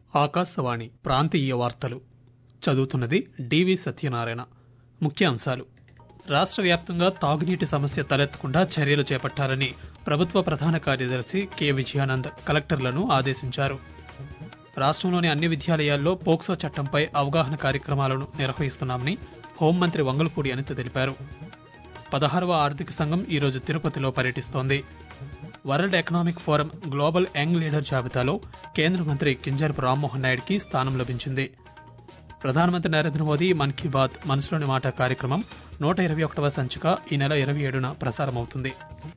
ఆకాశవాణి ప్రాంతీయ వార్తలు చదువుతున్నది డివి సత్యనారాయణ ముఖ్యాంశాలు రాష్ట్ర వ్యాప్తంగా తాగునీటి సమస్య తలెత్తకుండా చర్యలు చేపట్టాలని ప్రభుత్వ ప్రధాన కార్యదర్శి కె విజయానంద్ కలెక్టర్లను ఆదేశించారు రాష్ట్రంలోని అన్ని విద్యాలయాల్లో పోక్సో చట్టంపై అవగాహన కార్యక్రమాలను నిర్వహిస్తున్నామని హోంమంత్రి వంగలపూడి అనిత తెలిపారు పదహారవ ఆర్థిక సంఘం ఈరోజు తిరుపతిలో పర్యటిస్తోంది World Economic Forum global young leader జాబితాలో కేంద్ర మంత్రి కింజరపు రామ్మోహన్ నాయుడికి స్థానం లభించింది ప్రధానమంత్రి నరేంద్ర మోదీ మన్ కీ బాత్ మనసులోని మాట కార్యక్రమం నూట ఇరవై ఒకటవ సంచిక ఈ నెల ఇరవై ఏడున ప్రసారమవుతుంది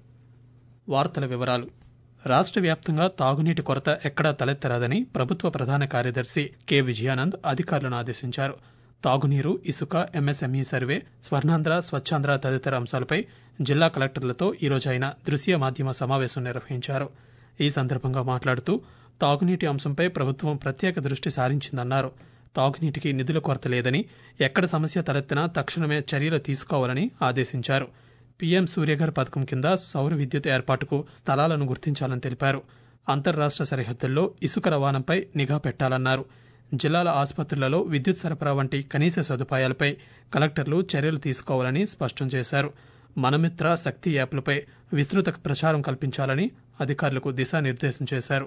వార్తల వివరాలు రాష్ట్ర వ్యాప్తంగా తాగునీటి కొరత ఎక్కడా తలెత్తరాదని ప్రభుత్వ ప్రధాన కార్యదర్శి కె విజయానంద్ అధికారులను ఆదేశించారు తాగునీరు ఇసుక ఎంఎస్ఎంఈ సర్వే స్వర్ణాంధ్ర స్వచ్ఛాంధ్ర తదితర అంశాలపై జిల్లా కలెక్టర్లతో ఈరోజు ఆయన దృశ్య మాధ్యమ సమావేశం నిర్వహించారు ఈ సందర్భంగా మాట్లాడుతూ తాగునీటి అంశంపై ప్రభుత్వం ప్రత్యేక దృష్టి సారించిందన్నారు తాగునీటికి నిధుల కొరత లేదని ఎక్కడ సమస్య తలెత్తినా తక్షణమే చర్యలు తీసుకోవాలని ఆదేశించారు పీఎం సూర్యఘర్ పథకం కింద సౌర విద్యుత్ ఏర్పాటుకు స్థలాలను గుర్తించాలని తెలిపారు అంతర్రాష్ట్ర సరిహద్దుల్లో ఇసుక రవాణాపై నిఘా పెట్టాలన్నారు జిల్లాల ఆసుపత్రులలో విద్యుత్ సరఫరా వంటి కనీస సదుపాయాలపై కలెక్టర్లు చర్యలు తీసుకోవాలని స్పష్టం చేశారు మనమిత్ర శక్తి యాప్లపై విస్తృత ప్రచారం కల్పించాలని అధికారులకు దిశానిర్దేశం చేశారు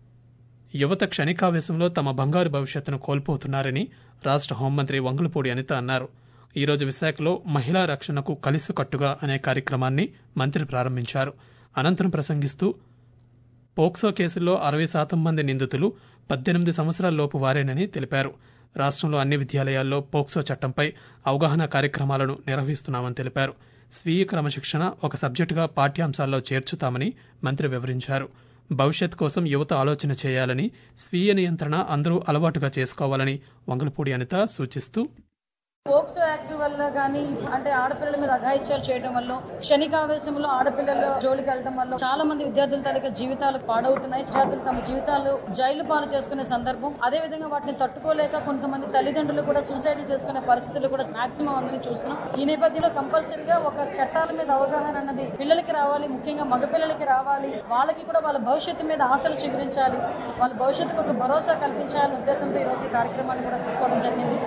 యువత క్షణికావేశంలో తమ బంగారు భవిష్యత్తును కోల్పోతున్నారని రాష్ట్ర హోంమంత్రి వంగులపూడి అనిత అన్నారు ఈరోజు విశాఖలో మహిళా రక్షణకు కలిసికట్టుగా అనే కార్యక్రమాన్ని మంత్రి ప్రారంభించారు అనంతరం ప్రసంగిస్తూ పోక్సో కేసుల్లో అరవై శాతం మంది నిందితులు పద్దెనిమిది సంవత్సరాల లోపు వారేనని తెలిపారు రాష్ట్రంలో అన్ని విద్యాలయాల్లో పోక్సో చట్టంపై అవగాహన కార్యక్రమాలను నిర్వహిస్తున్నామని తెలిపారు స్వీయ క్రమశిక్షణ ఒక సబ్జెక్టుగా పాఠ్యాంశాల్లో చేర్చుతామని మంత్రి వివరించారు భవిష్యత్ కోసం యువత ఆలోచన చేయాలని స్వీయ నియంత్రణ అందరూ అలవాటుగా చేసుకోవాలని వంగలపూడి అనిత సూచిస్తూ పోక్సో యాక్ట్ వల్ల కానీ అంటే ఆడపిల్లల మీద అఘాయిత్యాలు చేయడం వల్ల క్షణికావేశంలో ఆడపిల్లల జోలికి వెళ్ళడం వల్ల చాలా మంది విద్యార్థుల తాలూకా జీవితాలు పాడవుతున్నాయి విద్యార్థులు తమ జీవితాలు జైలు పాలు చేసుకునే సందర్భం అదే విధంగా వాటిని తట్టుకోలేక కొంతమంది తల్లిదండ్రులు కూడా సూసైడ్ చేసుకునే పరిస్థితులు కూడా మాక్సిమం అందరినీ చూస్తున్నాం ఈ నేపథ్యంలో కంపల్సరీగా ఒక చట్టాల మీద అవగాహన అన్నది పిల్లలకి రావాలి ముఖ్యంగా మగపిల్లలకి రావాలి వాళ్ళకి కూడా వాళ్ళ భవిష్యత్తు మీద ఆశలు చిగురించాలి వాళ్ళ భవిష్యత్తుకు ఒక భరోసా కల్పించాలనే ఉద్దేశంతో ఈ రోజు ఈ కార్యక్రమాన్ని కూడా తీసుకోవడం జరిగింది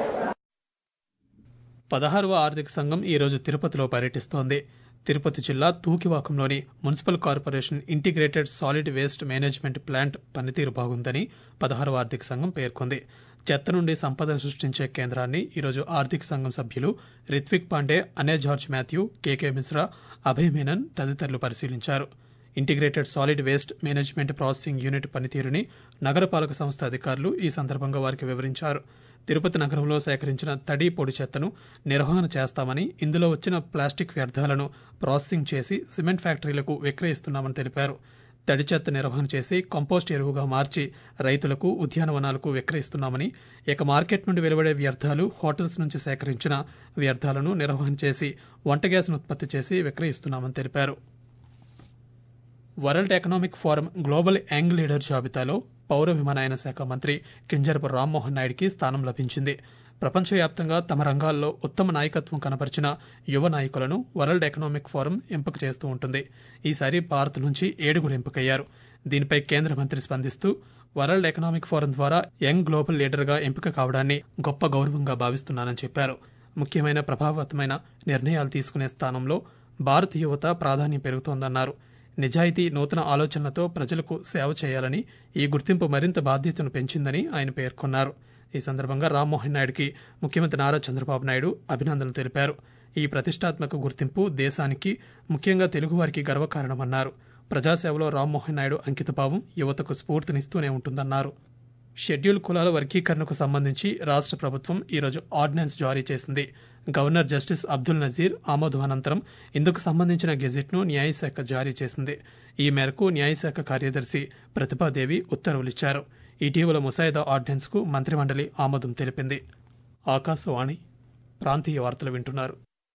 పదహారవ ఆర్థిక సంఘం ఈరోజు తిరుపతిలో పర్యటిస్తోంది తిరుపతి జిల్లా తూకివాకంలోని municipal corporation integrated solid waste management plant పనితీరు బాగుందని పదహారవ ఆర్థిక సంఘం పేర్కొంది చెత్త నుండి సంపద సృష్టించే కేంద్రాన్ని ఈరోజు ఆర్థిక సంఘం సభ్యులు రిత్విక్ పాండే అనే George Mathew K K Mishra Abhay Menon తదితరులు పరిశీలించారు integrated solid waste management processing unit పనితీరుని నగరపాలక సంస్థ అధికారులు ఈ సందర్భంగా వారికి వివరించారు తిరుపతి నగరంలో సేకరించిన తడి పొడి చెత్తను నిర్వహణ చేస్తామని ఇందులో వచ్చిన ప్లాస్టిక్ వ్యర్థాలను ప్రాసెసింగ్ చేసి సిమెంట్ ఫ్యాక్టరీలకు విక్రయిస్తున్నామని తెలిపారు తడి చెత్త నిర్వహణ చేసి కంపోస్ట్ ఎరువుగా మార్చి రైతులకు ఉద్యానవనాలకు విక్రయిస్తున్నామని ఇక మార్కెట్ నుండి వెలువడే వ్యర్థాలు హోటల్స్ నుంచి సేకరించిన వ్యర్థాలను నిర్వహణ చేసి వంట గ్యాస్ను ఉత్పత్తి చేసి విక్రయిస్తున్నామని తెలిపారు World Economic Forum global young leader జాబితాలో పౌర విమానయాన శాఖ మంత్రి కింజరపు రామ్మోహన్ నాయుడికి స్థానం లభించింది ప్రపంచవ్యాప్తంగా తమ రంగాల్లో ఉత్తమ నాయకత్వం కనపరిచిన యువ నాయకులను వరల్డ్ ఎకనామిక్ ఫోరం ఎంపిక చేస్తూ ఉంటుంది ఈసారి భారత్ నుంచి ఏడుగురు ఎంపికయ్యారు దీనిపై కేంద్ర మంత్రి స్పందిస్తూ వరల్డ్ ఎకనామిక్ ఫోరం ద్వారా యంగ్ గ్లోబల్ లీడర్గా ఎంపిక కావడాన్ని గొప్ప గౌరవంగా భావిస్తున్నానని చెప్పారు ముఖ్యమైన ప్రభావవంతమైన నిర్ణయాలు తీసుకునే స్థానంలో భారత యువత ప్రాధాన్యం పెరుగుతోందన్నారు నిజాయితీ నూతన ఆలోచనలతో ప్రజలకు సేవ చేయాలని ఈ గుర్తింపు మరింత బాధ్యతను పెంచిందని ఆయన పేర్కొన్నారు ఈ సందర్భంగా రామ్మోహన్ నాయుడికి ముఖ్యమంత్రి నారా చంద్రబాబు నాయుడు అభినందనలు తెలిపారు ఈ ప్రతిష్టాత్మక గుర్తింపు దేశానికి ముఖ్యంగా తెలుగువారికి గర్వకారణమన్నారు ప్రజాసేవలో రామ్మోహన్ నాయుడు అంకితభావం యువతకు స్ఫూర్తినిస్తూనే ఉంటుందన్నారు షెడ్యూల్ కులాల వర్గీకరణకు సంబంధించి రాష్ట్ర ప్రభుత్వం ఈరోజు ఆర్డినెన్స్ జారీ చేసింది గవర్నర్ జస్టిస్ అబ్దుల్ నజీర్ ఆమోదం అనంతరం ఇందుకు సంబంధించిన గెజిట్ను న్యాయశాఖ జారీ చేసింది ఈ మేరకు న్యాయశాఖ కార్యదర్శి ప్రతిభాదేవి ఉత్తర్వులిచ్చారు ఇటీవల ముసాయిదా ఆర్డినెన్స్కు మంత్రిమండలి ఆమోదం తెలిపింది ఆకాశవాణి ప్రాంతీయ వార్తలు వింటున్నారు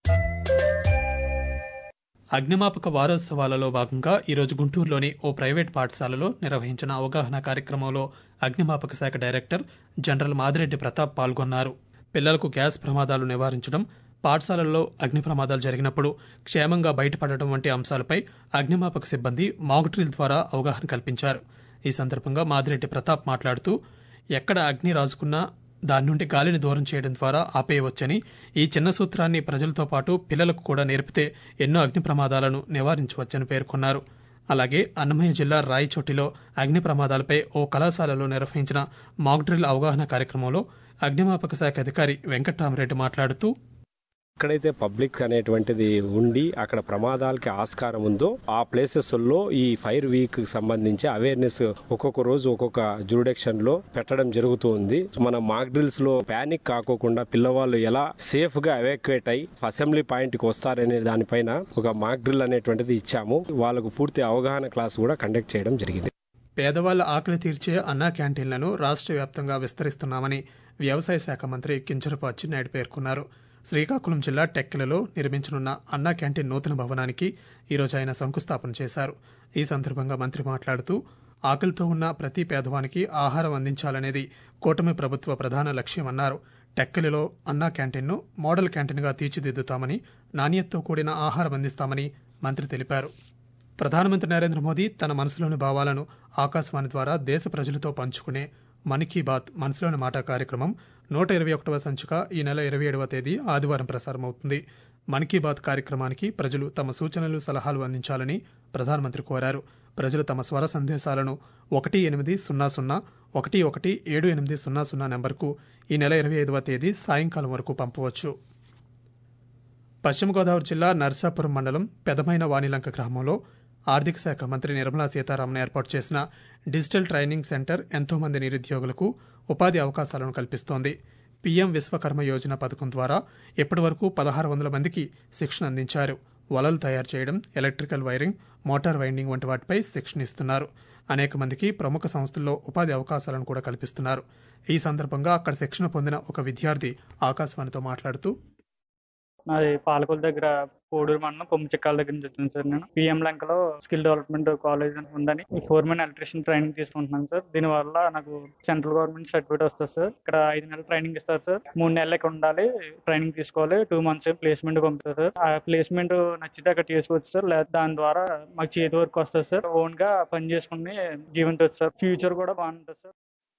అగ్నిమాపక వారోత్సవాలలో భాగంగా ఈరోజు గుంటూరులోని ఓ ప్రైవేట్ పాఠశాలలో నిర్వహించిన అవగాహన కార్యక్రమంలో అగ్నిమాపక శాఖ డైరెక్టర్ జనరల్ మాదిరెడ్డి ప్రతాప్ పాల్గొన్నారు పిల్లలకు గ్యాస్ ప్రమాదాలు నివారించడం పాఠశాలల్లో అగ్ని ప్రమాదాలు జరిగినప్పుడు క్షేమంగా బయటపడటం వంటి అంశాలపై అగ్నిమాపక సిబ్బంది మాక్ డ్రిల్ ద్వారా అవగాహన కల్పించారు ఈ సందర్భంగా మాదిరెడ్డి ప్రతాప్ మాట్లాడుతూ ఎక్కడ అగ్ని రాజుకున్నా దాని నుండి గాలిని దూరం చేయడం ద్వారా ఆపేయవచ్చని ఈ చిన్న సూత్రాన్ని ప్రజలతో పాటు పిల్లలకు కూడా నేర్పితే ఎన్నో అగ్ని ప్రమాదాలను నివారించవచ్చని పేర్కొన్నారు అలాగే అన్నమయ్య జిల్లా రాయచోటిలో అగ్ని ప్రమాదాలపై ఓ కళాశాలలో నిర్వహించిన మాక్ డ్రిల్ అవగాహన కార్యక్రమంలో అగ్నిమాపక శాఖ అధికారి వెంకట్రామరెడ్డి మాట్లాడుతూ ఎక్కడైతే పబ్లిక్ అనేటువంటిది ఉండి అక్కడ ప్రమాదాలకి ఆస్కారం ఉందో ఆ ప్లేసెస్ లో ఈ ఫైర్ వీక్ సంబంధించి అవేర్నెస్ ఒక్కొక్క రోజు ఒక్కొక్క జూరిడక్షన్ లో పెట్టడం జరుగుతుంది మన మాక్ డ్రిల్స్ లో పానిక్ కాకోకుండా పిల్లవాళ్ళు ఎలా సేఫ్ గా ఎవాక్యుయేట్ అయ్యి అసెంబ్లీ పాయింట్ కి వస్తారనే దానిపైన ఒక మాక్ డ్రిల్ అనేటువంటిది ఇచ్చాము వాళ్ళకు పూర్తి అవగాహన క్లాస్ కూడా కండక్ట్ చేయడం జరిగింది పేదవాళ్ల ఆకలి తీర్చే అన్నా క్యాంటీన్లను రాష్ట్ర వ్యాప్తంగా విస్తరిస్తున్నామని వ్యవసాయ శాఖ మంత్రి కించరపు అచ్చెన్నాయుడు పేర్కొన్నారు శ్రీకాకుళం జిల్లా టెక్కెలలో నిర్మించనున్న అన్నా క్యాంటీన్ నూతన భవనానికి ఈరోజు ఆయన శంకుస్థాపన చేశారు ఈ సందర్భంగా మంత్రి మాట్లాడుతూ ఆకలితో ఉన్న ప్రతి పేదవానికి ఆహారం అందించాలనేది కూటమి ప్రభుత్వ ప్రధాన లక్ష్యమన్నారు టెక్కలిలో అన్నా క్యాంటీన్ను మోడల్ క్యాంటీన్గా తీర్చిదిద్దుతామని నాణ్యతతో కూడిన ఆహారం అందిస్తామని మంత్రి తెలిపారు ప్రధానమంత్రి నరేంద్ర మోదీ తన మనసులోని భావాలను ఆకాశవాణి ద్వారా దేశ ప్రజలతో పంచుకునే మన్ కీ బాత్ మనసులోని మాట కార్యక్రమం నూట ఇరవై ఒకటవ సంచిక ఈ నెల ఇరవై ఏడవ తేదీ ఆదివారం ప్రసారమవుతుంది మన్ కీ బాత్ కార్యక్రమానికి ప్రజలు తమ సూచనలు సలహాలు అందించాలని ప్రధానమంత్రి కోరారు ప్రజలు తమ స్వర సందేశాలను ఒకటి ఎనిమిది సున్నా సున్నా ఒకటి ఒకటి ఏడు ఎనిమిది సున్నా సున్నా నెంబర్కు ఈ నెల ఇరవై ఐదవ తేదీ సాయంకాలం వరకు పంపవచ్చు పశ్చిమ గోదావరి జిల్లా నర్సాపురం మండలం పెదమైన వాణిలంక గ్రామంలో ఆర్థిక శాఖ మంత్రి నిర్మలా సీతారామన్ ఏర్పాటు చేసిన డిజిటల్ ట్రైనింగ్ సెంటర్ ఎంతో మంది నిరుద్యోగులకు ఉపాధి అవకాశాలను కల్పిస్తోంది పీఎం విశ్వకర్మ యోజన పథకం ద్వారా ఇప్పటి వరకు పదహారు వందల మందికి శిక్షణ అందించారు వలలు తయారు చేయడం ఎలక్ట్రికల్ వైరింగ్ మోటార్ వైండింగ్ వంటి వాటిపై శిక్షణ ఇస్తున్నారు అనేక మందికి ప్రముఖ సంస్థల్లో ఉపాధి అవకాశాలను కూడా కల్పిస్తున్నారు ఈ సందర్భంగా అక్కడ శిక్షణ పొందిన ఒక విద్యార్థి ఆకాశవాణితో మాట్లాడుతూ నాది పాలకొల దగ్గర కోడూరు మండలం కొమ్ము చిక్కాల దగ్గర నుంచి వచ్చాను సార్ నేను పిఎం లంకలో స్కిల్ డెవలప్మెంట్ కాలేజ్ అని ఉందని ఈ ఫోర్ మెన్ ఎలక్ట్రిషియన్ ట్రైనింగ్ తీసుకుంటున్నాను సార్ దీని వల్ల నాకు సెంట్రల్ గవర్నమెంట్ సర్టిఫికేట్ వస్తుంది సార్ ఇక్కడ ఐదు నెలలు ట్రైనింగ్ ఇస్తారు సార్ మూడు నెలలు ఇక్కడ ఉండాలి ట్రైనింగ్ తీసుకోవాలి టూ మంత్స్ ప్లేస్మెంట్ పంపుతారు సార్ ఆ ప్లేస్మెంట్ నచ్చితే అక్కడ చేసుకోవచ్చు సార్ లేదా దాని ద్వారా మాకు చేతి వర్క్ వస్తుంది సార్ ఓన్ గా పని చేసుకుని జీవించవచ్చు సార్ ఫ్యూచర్ కూడా బాగుంటుంది సార్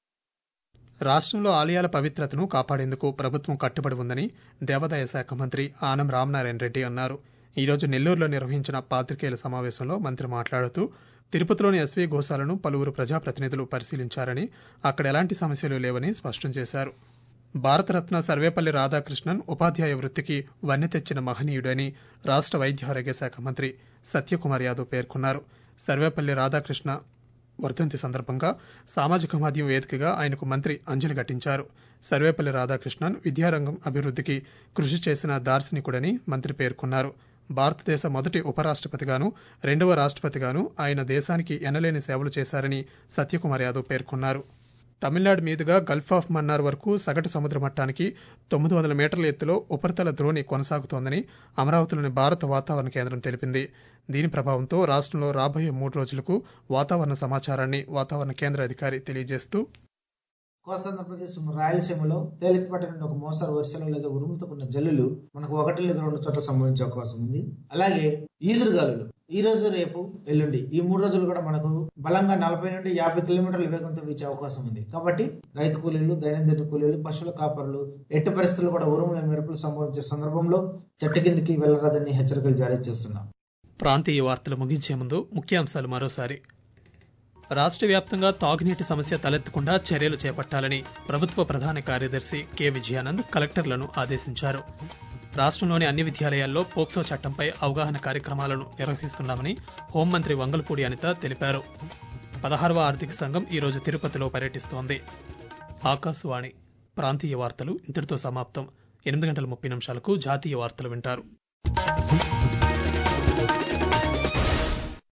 రాష్ట్రంలో ఆలయాల పవిత్రతను కాపాడేందుకు ప్రభుత్వం కట్టుబడి ఉందని దేవాదాయ శాఖ మంత్రి ఆనం రామనారాయణ రెడ్డి అన్నారు ఈరోజు నెల్లూరులో నిర్వహించిన పాత్రికేయుల సమావేశంలో మంత్రి మాట్లాడుతూ తిరుపతిలోని ఎస్వీ గోశాలను పలువురు ప్రజాప్రతినిధులు పరిశీలించారని అక్కడ ఎలాంటి సమస్యలు లేవని స్పష్టం చేశారు భారతరత్న సర్వేపల్లి రాధాకృష్ణన్ ఉపాధ్యాయ వృత్తికి వన్నె తెచ్చిన మహనీయుడని రాష్ట్ర వైద్య ఆరోగ్య శాఖ మంత్రి సత్యకుమార్ యాదవ్ పేర్కొన్నారు సర్వేపల్లి రాధాకృష్ణ వర్ధంతి సందర్భంగా సామాజిక మాధ్యమం వేదికగా ఆయనకు మంత్రి అంజలి ఘటించారు సర్వేపల్లి రాధాకృష్ణన్ విద్యారంగం అభివృద్ధికి కృషి చేసిన దార్శనికుడని మంత్రి పేర్కొన్నారు భారతదేశ మొదటి ఉపరాష్ట్రపతిగాను రెండవ రాష్ట్రపతిగాను ఆయన దేశానికి ఎనలేని సేవలు చేశారని సత్యకుమార్ యాదవ్ పేర్కొన్నారు తమిళనాడు మీదుగా గల్ఫ్ ఆఫ్ మన్నార్ వరకు సగటు సముద్ర మట్టానికి తొమ్మిది వందల మీటర్ల ఎత్తులో ఉపరితల ద్రోణి కొనసాగుతోందని అమరావతిలోని భారత వాతావరణ కేంద్రం తెలిపింది దీని ప్రభావంతో రాష్ట్రంలో రాబోయే మూడు రోజులకు వాతావరణ సమాచారాన్ని వాతావరణ కేంద్ర అధికారి తెలియజేస్తూ కోస్తాంధ్రప్రదేశ్ రాయలసీమలో తేలికపాటి నుండి ఒక మోస్తరు వర్షాలు లేదా ఉరుములతో కూడిన జల్లులు మనకు ఒకటి లేదా రెండు చోట్ల సంభవించే అవకాశం ఉంది అలాగే ఈదురుగాలులు ఈ రోజు రేపు ఎల్లుండి ఈ మూడు రోజులు కూడా మనకు బలంగా నలభై నుండి యాభై కిలోమీటర్ల వేగంతో వీచే అవకాశం ఉంది కాబట్టి రైతు కూలీలు దైనందిన కూలీలు పశువుల కాపరులు ఎట్టి పరిస్థితులు కూడా ఉరుముల మెరుపులు సంభవించే సందర్భంలో చెట్టు కిందికి వెళ్లరాదని హెచ్చరికలు జారీ చేస్తున్నాం ప్రాంతీయ వార్తలు ముగించే ముందు ముఖ్యాంశాలు మరోసారి రాష్ట్ర వ్యాప్తంగా తాగునీటి సమస్య తలెత్తకుండా చర్యలు చేపట్టాలని ప్రభుత్వ ప్రధాన కార్యదర్శి కె విజయానంద్ కలెక్టర్లను ఆదేశించారు రాష్ట్రంలోని అన్ని విద్యాలయాల్లో పోక్సో చట్టంపై అవగాహన కార్యక్రమాలను నిర్వహిస్తున్నామని హోంమంత్రి వంగల్పూడి అనిత తెలిపారు పదహారవ ఆర్థిక సంఘం ఈరోజు తిరుపతిలో పర్యటిస్తోంది ఆకాశవాణి ప్రాంతీయ వార్తలు ఇంతటితో సమాప్తం ఎనిమిది గంటల ముప్పై నిమిషాలకు జాతీయ వార్తలు వింటారు